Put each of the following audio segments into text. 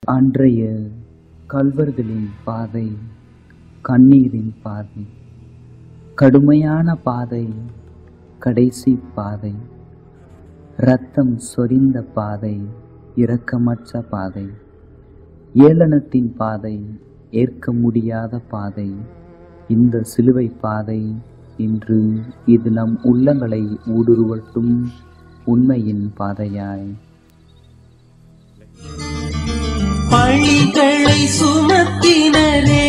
அன்றைய கள்வர்களின் பாதை கண்ணீரின் பாதை கடுமையான பாதை கடைசி பாதை இரத்தம் சொரிந்த பாதை இரக்கமற்ற பாதை ஏளனத்தின் பாதை ஏற்க முடியாத பாதை இந்த சிலுவை பாதை இன்று இது நம் உள்ளங்களை ஊடுருவட்டும் உண்மையின் பாதையாய் பழிகளை சுமத்தினரே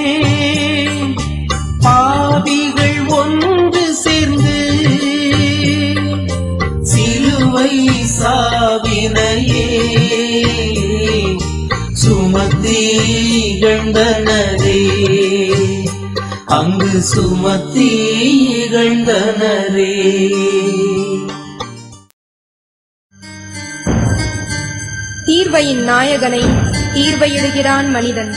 பாவிகள் ஒன்று சேர்ந்து சிலுவை சாவினையே சுமத்தி இகழ்ந்தனரே அங்கு சுமத்தி இகழ்ந்தனரே தீர்வையின் நாயகனை தீர்வையிடுகிறான் மனிதன்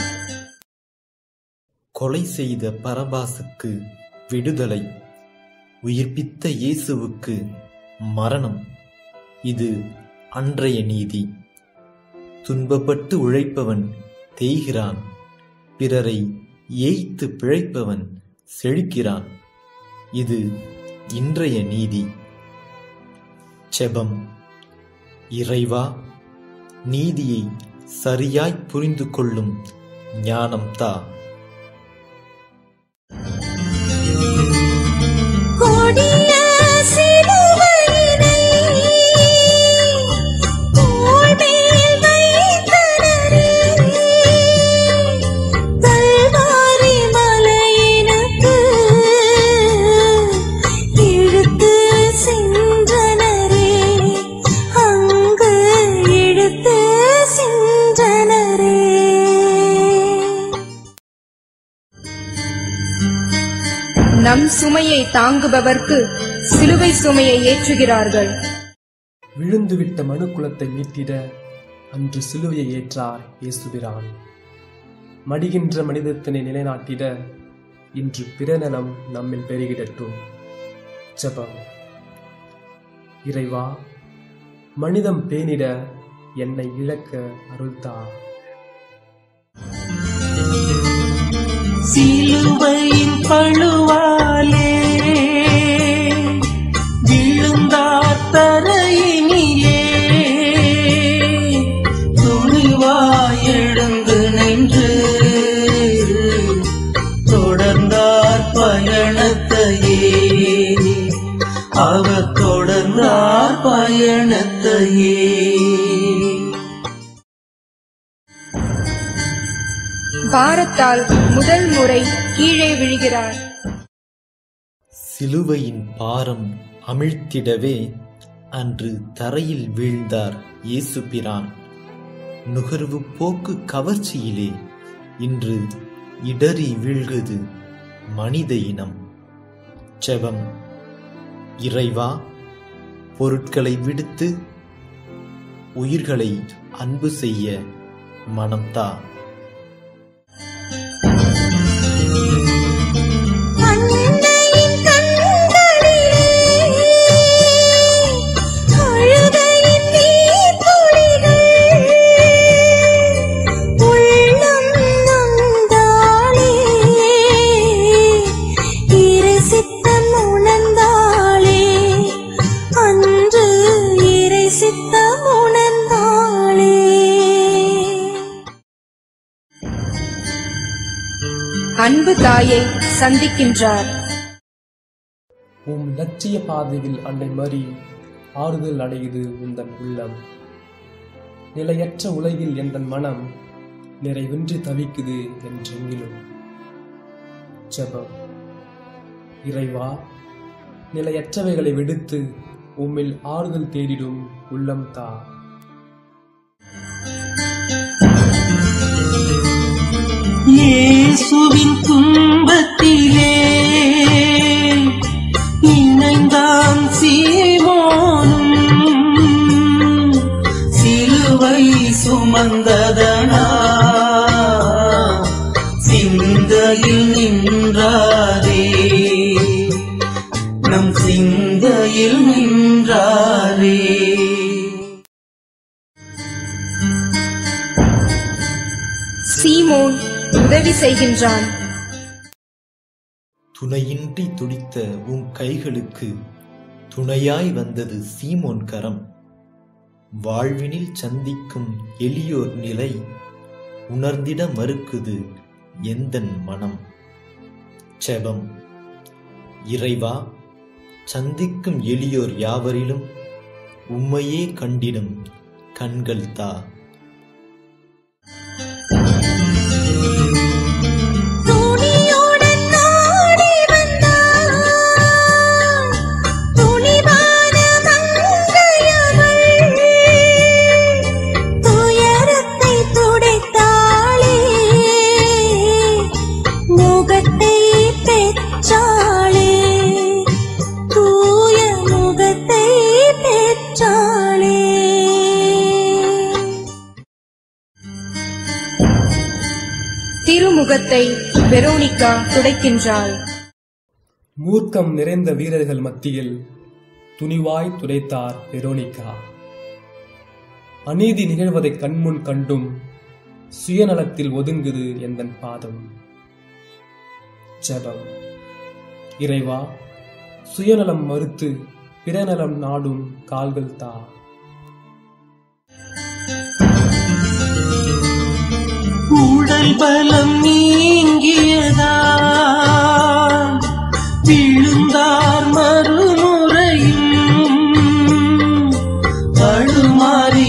கொலை செய்த பரபாசுக்கு விடுதலை உயிர்ப்பித்த இயேசுவுக்கு மரணம் இது அன்றைய நீதி துன்பப்பட்டு உழைப்பவன் தேய்கிறான் பிறரை ஏய்த்து பிழைப்பவன் செழிக்கிறான் இது இன்றைய நீதி செபம் இறைவா நீதியை சரியாய் புரிந்து கொள்ளும் ஞானம் தா கொடிய சிலுவையினை தோள்மேல் வைத்தனரே, கல்வாரி மலையினுக்கு இழுத்து சென்றனரே, அங்கு இழுத்து சென்றனரே நம் சுமையை தாங்குபவர்க்கு சிலுவை சுமையை ஏற்றுகிறார்கள் விழுந்துவிட்ட மனுக்குலத்தை மீட்டிட அன்று சிலுவையை ஏற்றார் இயேசுபிரான் மடிகின்ற மனிதத்தினை நிலைநாட்டிட இன்று பிறநலம் நம்மில் பெருகிடட்டும் ஜெபம் இறைவா மனிதம் பேணிட என்னை இழக்க அருள்தா சிலுவையின் பழுவாலே விழுந்தார் தரையினிலே துணிவாய் எழுந்து நின்று தொடர்ந்தார் பயணத்தையே அவர் தொடர்ந்தார் பயணத்தையே பாரத்தால் முதல் முறை கீழே விழுகிறார் சிலுவையின் பாரம் அமிழ்த்திடவே அன்று தரையில் வீழ்ந்தார் இயேசுபிரான் நுகர்வு போக்கு கவர்ச்சியிலே இன்று இடறி வீழ்குது மனித இனம் செபம் இறைவா பொருட்களை விடுத்து உயிர்களை அன்பு செய்ய மனம்தா அன்னையின் கண்களிலே அழுகையின் நீர்த்துளிகள் உள்ளம் நொந்தாளே இறை சித்தம் உணர்ந்தாளே அன்று இறை சித்தம் உணர்ந்தாளே அன்பு தாயை சந்திக்கின்றார் உம் லட்சிய பாதையில் அன்னை மறி ஆறுதல் அடையுது உந்தன் உள்ளம் நிலையற்ற உலகில் எந்தன் மனம் நிறைவின்றி தவிக்குது என்றெங்கிலும் ஜெபம் இறைவா நிலையற்றவைகளை விடுத்து உம்மில் ஆறுதல் தேடிடும் உள்ளம் தா இயேசுவின் துன்பத்திலே இணைந்தான் சீமோனும் சிலுவை சுமந்ததனா சிந்தையில் நின்றாரே நம் சிந்தையில் நின்றாரே சீமோன் உதவி செய்கின்றான் துணையின்றி துடித்த உன் கைகளுக்கு துணையாய் வந்தது சீமோன் கரம் வாழ்வினில் சந்திக்கும் எளியோர் நிலை உணர்ந்திட மறுக்குது எந்தன் மனம் செபம் இறைவா சந்திக்கும் எளியோர் யாவரிலும் உம்மையே கண்டிடும் கண்கள் தா துணியுடன் நாடி வந்தாள் துணிவான மங்கையவள் துயரத்தை துடைத்தாளே முகத்தை பெற்றாளே தூய முகத்தை பெற்றாளே திருமுகத்தை வெரோனிகா துடைக்கின்றாள் மூர்க்கம் நிறைந்த வீரர்கள் மத்தியில் துணிவாய் துடைத்தார் வெரோனிகா அநீதி நிகழ்வதை கண்முன் கண்டும் சுயநலத்தில் ஒதுங்குது எந்தன் பாதம் ஜெபம் இறைவா சுயநலம் மறுத்து பிறநலம் நாடும் கால்கள் தா உடல் பலம் நீங்கியதா விழுந்தார் மறுமுறையும் தடுமாறி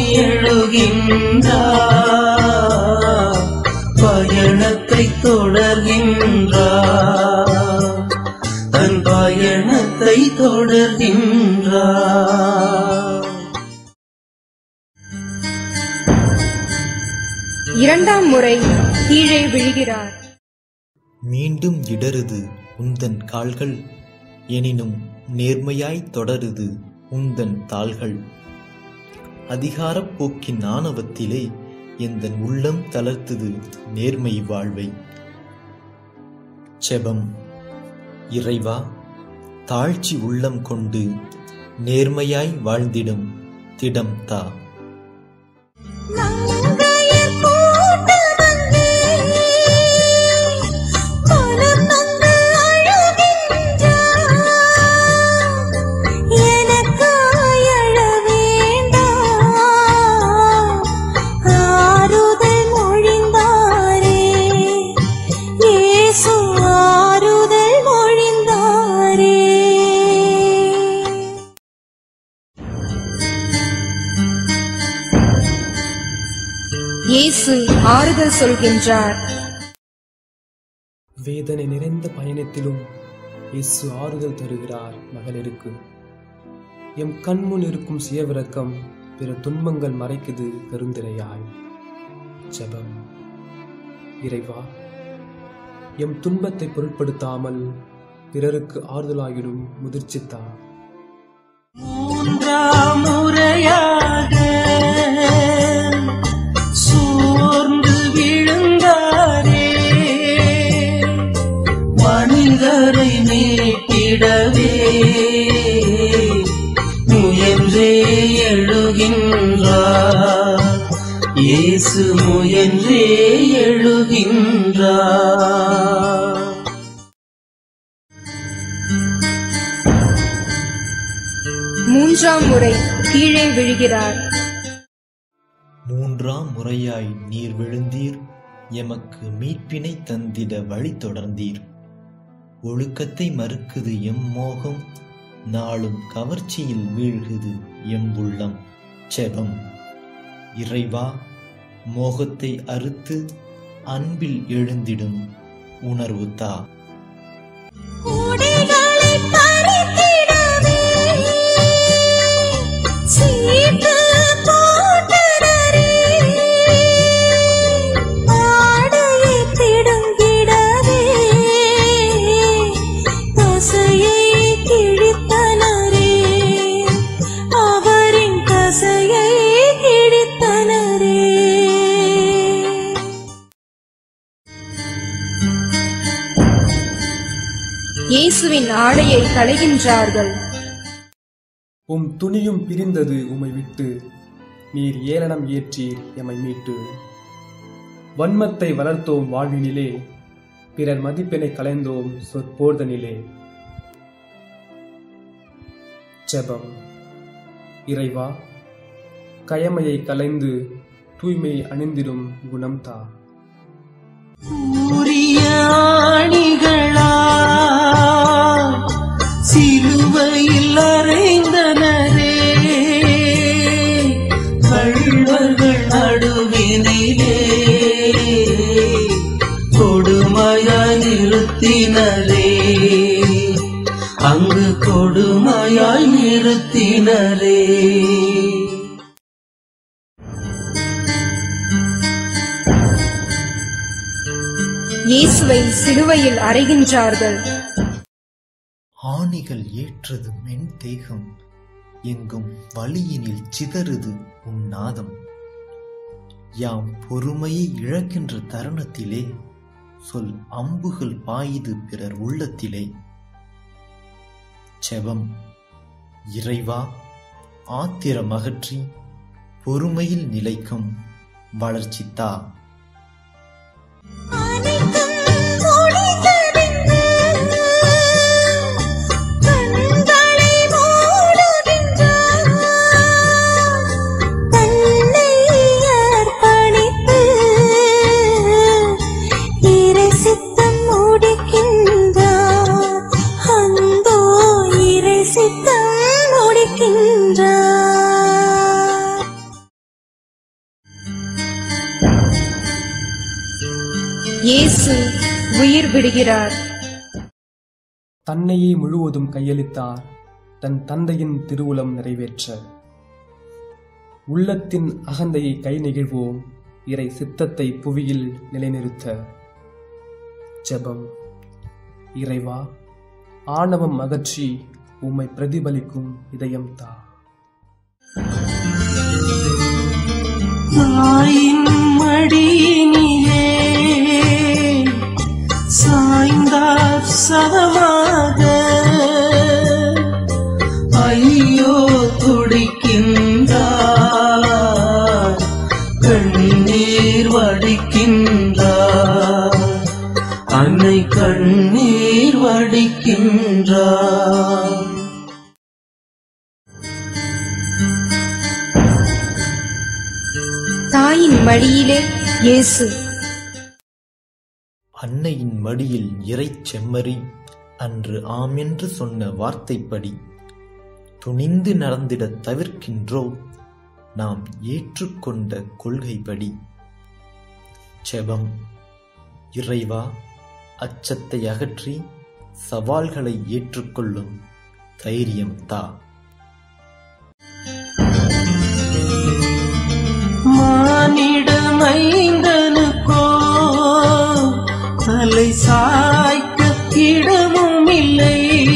எழுகின்றார் பயணத்தை தொடர்கின்றார் தன் பயணத்தை தொடர்கின்றார் இரண்டாம் முறை கீழே விழுகிறார் மீண்டும் இடருது உந்தன் கால்கள் எனினும் நேர்மையாய் தொடருது உந்தன் தாள்கள் அதிகாரப் போக்கின் ஆணவத்திலே எந்தன் உள்ளம் தளர்த்துது நேர்மை வாழ்வை செபம் இறைவா தாழ்ச்சி உள்ளம் கொண்டு நேர்மையாய் வாழ்ந்திடும் திடம் தா மங்கையர் கூட்டமங்கே மனம் நொந்து அழுகின்றார். எனக்காய் அழ வேண்டாம். ஆறுதல் மொழிந்தாரே இயேசு ஆறுதல் மொழிந்தாரே இயேசு ஆறுதல் சொல்கின்றார் வேதனை நிறைந்த பயணத்திலும் இயேசு ஆறுதல் தருகிறார் மகளிருக்கு எம் கண்முன் இருக்கும் சுயவிரக்கம் பிற துன்பங்கள் மறைக்குது பெருந்திரையாய் ஜெபம் இறைவா எம் துன்பத்தை பொருட்படுத்தாமல் பிறருக்கு ஆறுதலாகிடும் முதிர்ச்சித்தா மூன்றாம் முறையாக சோர்ந்து விழுந்தாரே மனிதரை மீட்டிடவே முயன்றே எழுகின்றார் இயேசு முயன்றே எழுகின்றார் மூன்றாம் முறை கீழே விழுகிறார் மூன்றாம் முறையாய் நீர் விழுந்தீர் எமக்கு மீட்பினை தந்திட வழி தொடர்ந்தீர் ஒழுக்கத்தை மறுக்குது எம் மோகம் நாளும் கவர்ச்சியில் வீழ்குது எம் உள்ளம் செபம் இறைவா மோகத்தை அறுத்து அன்பில் எழுந்திடும் உணர்வு தா உடைகளை பறித்திடவே சீட்டு போட்டனரே ஆடையை பிடுங்கிடவே தசையை கிழித்தனரே அவரின் தசையை கிழித்தனரே இயேசுவின் ஆடையை களைகின்றார்கள் உம் துணியும் பிரிந்தது உம்மை விட்டு நீர் ஏளனம் ஏற்றீர் எமை மீட்டு வன்மத்தை வளர்த்தோம் வாழ்வினிலே பிறர் மதிப்பினை கலைந்தோம் சொற்போர்தனிலே ஜெபம் இறைவா கயமையை கலைந்து தூய்மை அணிந்திடும் குணம் தா உரிய ஆணிகளா சிலுவையில் அறைந்தனரே கள்வர்கள் நடுவினிலே கொடுமையாய் நிறுத்தினரே அங்கு கொடுமையாய் நிறுத்தினரே இயேசுவை சிலுவையில் அறைகின்றார்கள் ஆணிகள் ஏற்றது மென் தேகம் எங்கும் வழியினில் சிதறுது உன் நாதம் யாம் பொறுமையை இழக்கின்ற தருணத்திலே சொல் அம்புகள் பாயுது பிறர் உள்ளத்திலே செபம் இறைவா ஆத்திரம் அகற்றி பொறுமையில் நிலைக்கும் வளர்ச்சி தா அனைத்தும் முடிந்ததென்று கண்களை மூடுகின்றார் தன்னை அர்ப்பணித்து இறை சித்தம் முடிக்கின்றார் அந்தோ இறை சித்தம் முடிக்கின்றார் இயேசு உயிர் விடுகிறார் தன்னையே முழுவதும் கையளித்தார் தன் தந்தையின் திருவுளம் நிறைவேற்ற உள்ளத்தின் அகந்தையை கை நெகிழ்வோம் இறை சித்தத்தை புவியில் நிலைநிறுத்த ஜெபம் இறைவா ஆணவம் அகற்றி உம்மை பிரதிபலிக்கும் இதயம் தா தாயின் மடியினிலே சாய்ந்தார் சதமாக ஐயோ துடிக்கின்றார் கண்ணீர் வடிக்கின்றார் அன்னை கண்ணீர் வடிக்கின்றார் தாயின் மடியிலே இயேசு அன்னையின் மடியில் இறைச் செம்மறி அன்று ஆமென்று சொன்ன வார்த்தைப்படி துணிந்து நடந்திடத் தவிர்க்கின்றோம் நாம் ஏற்றுக்கொண்ட கொள்கைப்படி செபம் இறைவா அச்சத்தை அகற்றி சவால்களை ஏற்றுக்கொள்ளும் தைரியம் தா மானிடமைந்தனுக்கோ தலை சாய்க்க இடமும் இல்லை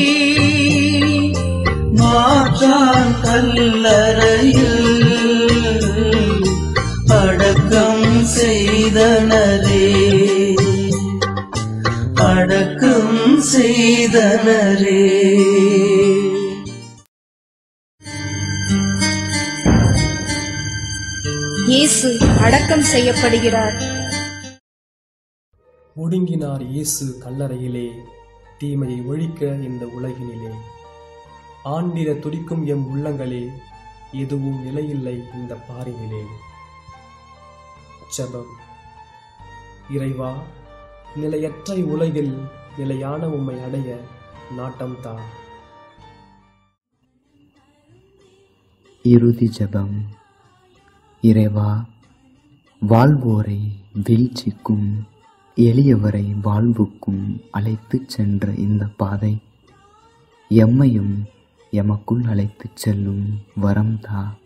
மாற்றான் கல்லறையில் அடக்கம் செய்தனரே அடக்கம் செய்தனரே இயேசு அடக்கம் செய்யப்படுகிறார் ஒடுங்கினார் இயேசு கல்லறையிலே தீமையை ஒழிக்க இந்த உலகினிலே ஆண்டிட துடிக்கும் எம் உள்ளங்களே எதுவும் நிலையில்லை இந்த பாரினிலே ஜெபம் இறைவா நிலையற்ற உலகில் நிலையான உம்மை அடைய நாட்டம் தா இறுதி ஜெபம் இறைவா வாழ்வோரை வீழ்ச்சிக்கும் எளியவரை வாழ்வுக்கும் அழைத்துச் சென்ற இந்த பாதை எம்மையும் எமக்குள் அழைத்துச் செல்லும் வரம் தா